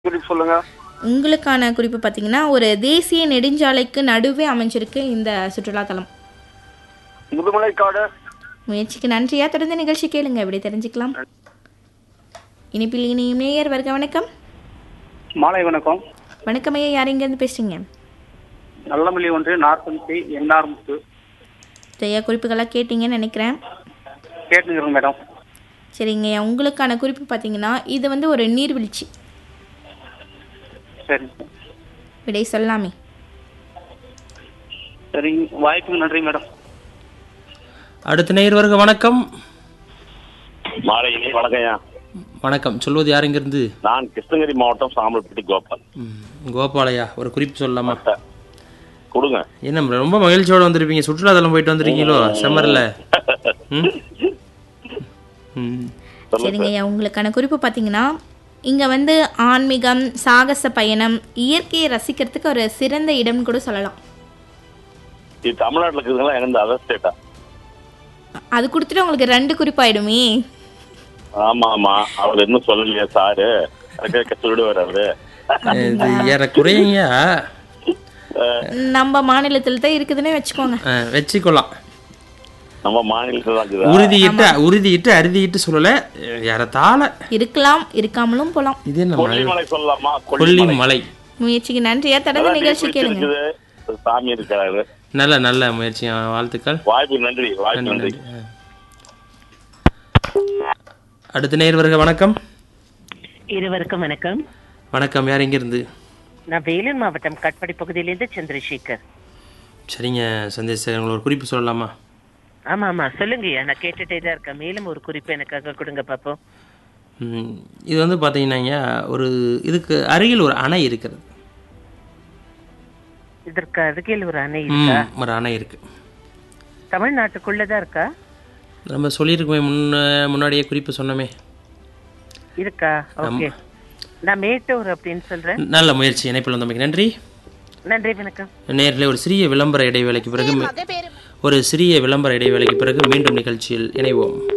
குறிப்பு சொல்லுங்க உங்களுக்கான குறிப்பு பார்த்தீங்கன்னா ஒரு தேசிய நெடுஞ்சாலைக்கு நடுவே அமைஞ்சிருக்கு இந்த சுற்றுலாத்தலம் முதுமலைக்காடு முயற்சிக்கு நன்றியா தொடர்ந்து நிகழ்ச்சி கேளுங்க எப்படி தெரிஞ்சுக்கலாம் இனிப்பில் இனியும் நேயர் வருக வணக்கம் மாலை வணக்கம் வணக்கம் ஐயா யார் இங்கேருந்து பேசுறீங்க நல்லமல்லி ஒன்று நாற்பத்தி என்ஆர் முத்து ஐயா குறிப்புகளாக கேட்டீங்கன்னு நினைக்கிறேன் கேட்டுக்கிறேன் மேடம் சரிங்க ஐயா உங்களுக்கான குறிப்பு பார்த்தீங்கன்னா இது வந்து ஒரு நீர்வீழ்ச்சி சரி விடை சொல்லாமே சரி வாய்ப்புக்கு நன்றி மேடம் அடுத்த நேயர் வருக வணக்கம் மாலை இனி வணக்கம்யா வணக்கம் சொல்வது யார் இங்கிருந்து நான் கிருஷ்ணகிரி மாவட்டம் சாம்பல்பட்டி கோபால் ம், கோபாலையா ஒரு குறிப்பு சொல்லலாமா கொடுங்க என்ன ரொம்ப மகிழ்ச்சியோட வந்திருப்பீங்க சுற்றுலாத்தலம் போயிட்டு வந்திருக்கீங்களோ சம்மர்ல ம்? ம். சரிங்க ஐயா உங்களுக்கான குறிப்பு பார்த்தீங்கன்னா இங்கே வந்து ஆன்மீகம் சாகச பயணம் இயற்கையை ரசிக்கிறதுக்கு ஒரு சிறந்த இடம் கூட சொல்லலாம் இது தமிழ்நாட்டுல இருக்குதுங்களா எங்க அதர் ஸ்டேட்டா அது கொடுத்துட்டு உங்களுக்கு ரெண்டு குறிப்பாயிடுமே ஆமா ஆமா அவர் இன்னும் சொல்லலையா சாரு அதுக்கு சொல்லிடுவார் அவரு இது ஏறக்குறையா நம்ம மாநிலத்தில் தான் இருக்குதுன்னே வச்சுக்கோங்க அஹ், வச்சுக்கொள்ளலாம் நம்ம மாநிலத்துல தான் இருக்குதா உறுதியிட்டு உறுதியிட்டு அறுதியிட்டு சொல்லல ஏறத்தாழ இருக்கலாம் இருக்காமலும் போகலாம் இது என்ன மலை? கொல்லிமலை சொல்லலாமா கொல்லிமலை முயற்சிக்கு நன்றியா தொடர்ந்து நிகழ்ச்சி கேளுங்க இருக்குது சாமி இருக்காரு நல்ல நல்ல முயற்சி வாழ்த்துக்கள் வாய்ப்பு நன்றி வாய்ப்பு நன்றி அடுத்த நேயர் வருக வணக்கம் இருவருக்கும் வணக்கம் வணக்கம் யார் இங்கிருந்து நான் வேலூர் மாவட்டம் கட்படி பகுதியிலிருந்து சந்திரசேகர் சரிங்க சந்தேஷ் உங்களுக்கு ஒரு குறிப்பு சொல்லலாமா ஆமா ஆமா சொல்லுங்கய்யா நான் கேட்டுட்டே தான் இருக்கேன் மேலும் ஒரு குறிப்பு எனக்காக கொடுங்க பாப்போம் ம், இது வந்து பார்த்தீங்கன்னாங்க ஒரு இதுக்கு அருகில் ஒரு அணை இருக்கிறது இதற்கு அருகில் ஒரு அணை இருக்கா ம், ஒரு அணை இருக்கு தமிழ்நாட்டுக்குள்ளதான் இருக்கா நம்ம சொல்லியிருக்கோமே முன்ன முன்னாடியே குறிப்பு சொன்னோமே இருக்கா ஓகே நான் மேட்டூர் அப்படின்னு சொல்றேன் நல்ல முயற்சி இணைப்பில் வந்தமைக்கு நன்றி நன்றி வணக்கம் நேரில் ஒரு சிறிய விளம்பர இடைவேளைக்கு பிறகு மீ- ஒரு சிறிய விளம்பர இடைவேளைக்கு பிறகு மீண்டும் நிகழ்ச்சியில் இணைவோம்